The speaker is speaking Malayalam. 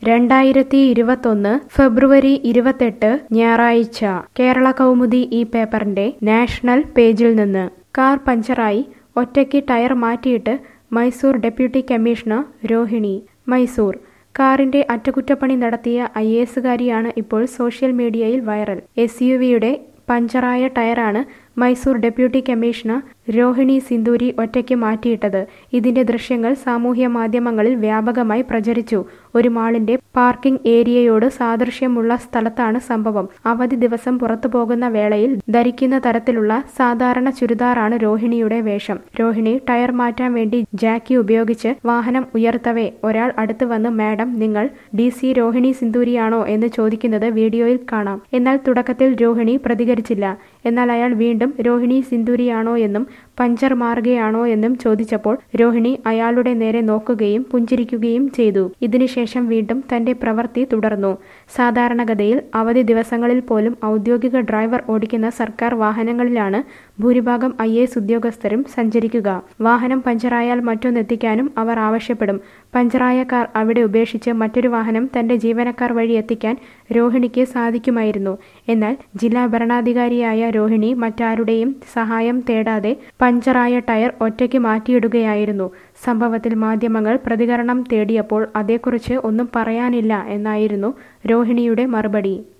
രണ്ടായിരത്തി ഇരുപത്തൊന്ന് ഫെബ്രുവരി ഇരുപത്തെട്ട് ഞായറാഴ്ച കേരള കൗമുദി ഈ പേപ്പറിന്റെ നാഷണൽ പേജിൽ നിന്ന് കാർ പഞ്ചറായി ഒറ്റയ്ക്ക് ടയർ മാറ്റിയിട്ട് മൈസൂർ ഡെപ്യൂട്ടി കമ്മീഷണർ രോഹിണി മൈസൂർ കാറിന്റെ അറ്റകുറ്റപ്പണി നടത്തിയ ഐ എസുകാരിയാണ് ഇപ്പോൾ സോഷ്യൽ മീഡിയയിൽ വൈറൽ എസ് യു വിയുടെ പഞ്ചറായ ടയറാണ് മൈസൂർ ഡെപ്യൂട്ടി കമ്മീഷണർ രോഹിണി സിന്ദൂരി ഒറ്റയ്ക്ക് മാറ്റിയിട്ടത് ഇതിന്റെ ദൃശ്യങ്ങൾ സാമൂഹ്യ മാധ്യമങ്ങളിൽ വ്യാപകമായി പ്രചരിച്ചു ഒരു മാളിന്റെ പാർക്കിംഗ് ഏരിയയോട് സാദൃശ്യമുള്ള സ്ഥലത്താണ് സംഭവം അവധി ദിവസം പുറത്തു പോകുന്ന വേളയിൽ ധരിക്കുന്ന തരത്തിലുള്ള സാധാരണ ചുരിദാറാണ് രോഹിണിയുടെ വേഷം രോഹിണി ടയർ മാറ്റാൻ വേണ്ടി ജാക്കി ഉപയോഗിച്ച് വാഹനം ഉയർത്തവേ ഒരാൾ അടുത്ത് വന്ന് മാഡം നിങ്ങൾ ഡി സി രോഹിണി സിന്ദൂരിയാണോ എന്ന് ചോദിക്കുന്നത് വീഡിയോയിൽ കാണാം എന്നാൽ തുടക്കത്തിൽ രോഹിണി പ്രതികരിച്ചില്ല എന്നാൽ അയാൾ വീണ്ടും രോഹിണി സിന്ദൂരിയാണോ എന്നും പഞ്ചർ മാറുകയാണോ എന്നും ചോദിച്ചപ്പോൾ രോഹിണി അയാളുടെ നേരെ നോക്കുകയും പുഞ്ചിരിക്കുകയും ചെയ്തു ഇതിനുശേഷം വീണ്ടും തന്റെ പ്രവൃത്തി തുടർന്നു സാധാരണഗതിയിൽ അവധി ദിവസങ്ങളിൽ പോലും ഔദ്യോഗിക ഡ്രൈവർ ഓടിക്കുന്ന സർക്കാർ വാഹനങ്ങളിലാണ് ഭൂരിഭാഗം ഐ എസ് ഉദ്യോഗസ്ഥരും സഞ്ചരിക്കുക വാഹനം പഞ്ചറായാൽ മറ്റൊന്നെത്തിക്കാനും അവർ ആവശ്യപ്പെടും പഞ്ചറായ കാർ അവിടെ ഉപേക്ഷിച്ച് മറ്റൊരു വാഹനം തന്റെ ജീവനക്കാർ വഴി എത്തിക്കാൻ രോഹിണിക്ക് സാധിക്കുമായിരുന്നു എന്നാൽ ജില്ലാ ഭരണാധികാരിയായ രോഹിണി മറ്റാരുടെയും സഹായം തേടാതെ പഞ്ചറായ ടയർ ഒറ്റയ്ക്ക് മാറ്റിയിടുകയായിരുന്നു സംഭവത്തിൽ മാധ്യമങ്ങൾ പ്രതികരണം തേടിയപ്പോൾ അതേക്കുറിച്ച് ഒന്നും പറയാനില്ല എന്നായിരുന്നു രോഹിണിയുടെ മറുപടി